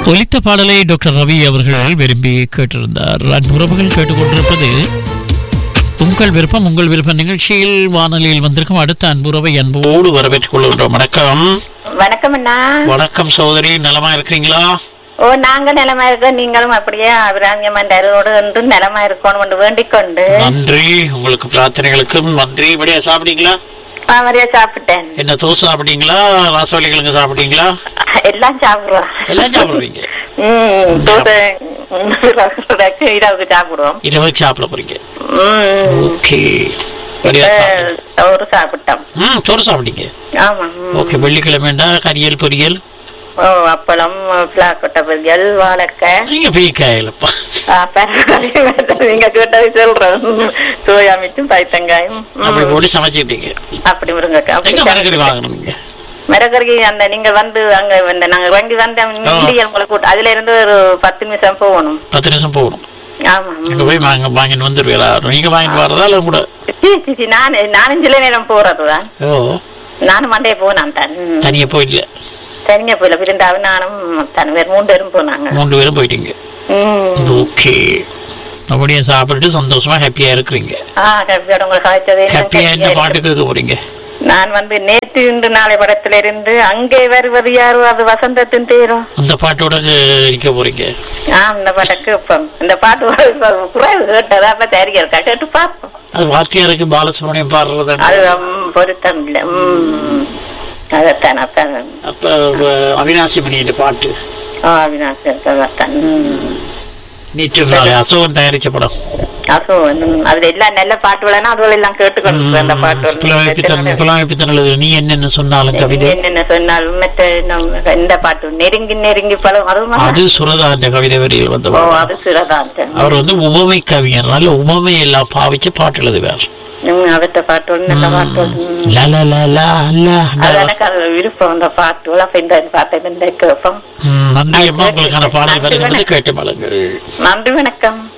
ஒலித்த பாடலை டாக்டர் ரவி அவர்கள் விரும்பி கேட்டிருந்தார் அன்புறவுகள் கேட்டுக்கொண்டிருப்பது உங்கள் விருப்பம் உங்கள் விருப்ப நிகழ்ச்சியில் வானொலியில் வந்திருக்கும் அடுத்த அன்புறவை அன்போடு வரவேற்றுக் கொள்கின்றோம் வணக்கம் வணக்கம் அண்ணா வணக்கம் சகோதரி நலமா இருக்கிறீங்களா ஓ நாங்க நிலமா இருக்கோம் நீங்களும் அப்படியே அபிராமியம்மன் அருளோடு என்று நிலமா இருக்கணும் என்று வேண்டிக் கொண்டு நன்றி உங்களுக்கு பிரார்த்தனைகளுக்கும் நன்றி இப்படியா சாப்பிட்டீங்களா அவரையா சாப்பிட்டேன் என்ன தோசை சாப்பிட்டீங்களா வாசவழிகளுங்க சாப்பிட்டீங்களா எல்லாம் சாப்பிடுவோம் எல்லாம் சாப்பிடுவீங்க ம் தோசை ம், இரவுக்கு சாப்பிடுவோம் இரவு சாப்பிட போறீங்க ம் ஓகே சரியா சாப்பிடுங்க. சோறு சாப்பிட்டோம் ம் சோறு சாப்பிட்டீங்க ஆமா ம். ஓகே வெள்ளிக்கிழமைண்டா கரியல் பொரியல் ஓ அப்பளம் பிளாக்கொட்டை பொரியல் வாழைக்காய் நீங்க பீக்காயிலப்பா ஆ, பரவாயில்லை. நீங்க கேட்டது சொல்றேன் சோயா மிச்சும் பைத்தங்காயும் ம். அப்படி போட்டு சமைச்சிட்டீங்க அப்படி முருங்கக்காய் அப்படி எங்க மரக்கறி வாங்கணும் நீங்க மிரகரி அந்த நீங்க வந்து அங்க இந்த நாங்க வண்டி வந்த இந்தியன் உங்களை கூட்டு அதுல இருந்து ஒரு பத்து நிமிஷம் போகணும் பத்து நிமிஷம் போகணும் ஆமா அங்க போய் வாங்க வாங்கிட்டு வந்துருவீங்களா நீங்க வாங்கிட்டு வரதா இல்ல கூட சி, சி, சி, நான் நானும் சில நேரம் போறதுதான் ஓ நானும் மண்டையை போனான் தான் ம். தனியா போயிடல தனியா போயில பிரிந்தாவும் நானும் தன் பேர் மூணு பேரும் போனாங்க மூன்று பேரும் போயிட்டீங்க ம். ஓகே அப்படியே சாப்பிட்டுட்டு சந்தோஷமா ஹாப்பியா இருக்கிறீங்க ஆ கப்பியோட உங்களை காய்ச்சது ஹாப்பியா என்ன பாட்டு கேட்க போறீங்க நான் வந்து நேற்று இன்று நாளை படத்துல இருந்து அங்கே வருவது யாரோ அது வசந்தத்தின் தேரும் அந்த பாட்டோட இருக்க போறீங்க ஆ இந்த பாட்டை கேட்போம் இந்த பாட்டு குறைவு கேட்டதா அப்ப தெரியாது கேட்டு பார்ப்போம் அது வாத்தியாருக்கு பாலசுப்ரமணியம் பாடுறது அது ம், பொருத்தம் இல்ல ம். அதைத்தான் அதான் அப்ப அஹ், அவினாசி மணியோட பாட்டு ஆ, அவினாசி அதான் ம். நேற்று நாளை அசோகன் தயாரிச்ச படம் அப்போ ம், அதுல எல்லாம் நல்ல பாட்டுகளா அதுல எல்லாம் கேட்டுக்கொண்டு அந்த பாட்டு புலமைப்பித்தன் புலமைப்பித்தன் நீ என்னென்ன சொன்னாலும் கவிதை என்னென்ன சொன்னாலும் மற்ற இன்னும் இந்த பாட்டு நெருங்கி நெருங்கி பழம் அதுவும் அது சுரதா அந்த கவிதை வரியில் வந்த ஓ பாடம். அது சிறதான் அவர் வந்து உவமை கவிஞர் நல்ல உவமை எல்லாம் பாவிச்சு பாட்டு எழுதுவார் அவற்ற பாட்டு நல்ல பாட்டு ம். லா, லா, லா, லா, லா, அது லா. எனக்கு அது விருப்பம் அந்த பாட்டுகள் அப்ப இந்த பாட்டை இந்த கேட்போம் ம், நன்றி அம்மா உங்களுக்கான பாடல் வருகிறது கேட்டு மலங்கள் நன்றி வணக்கம்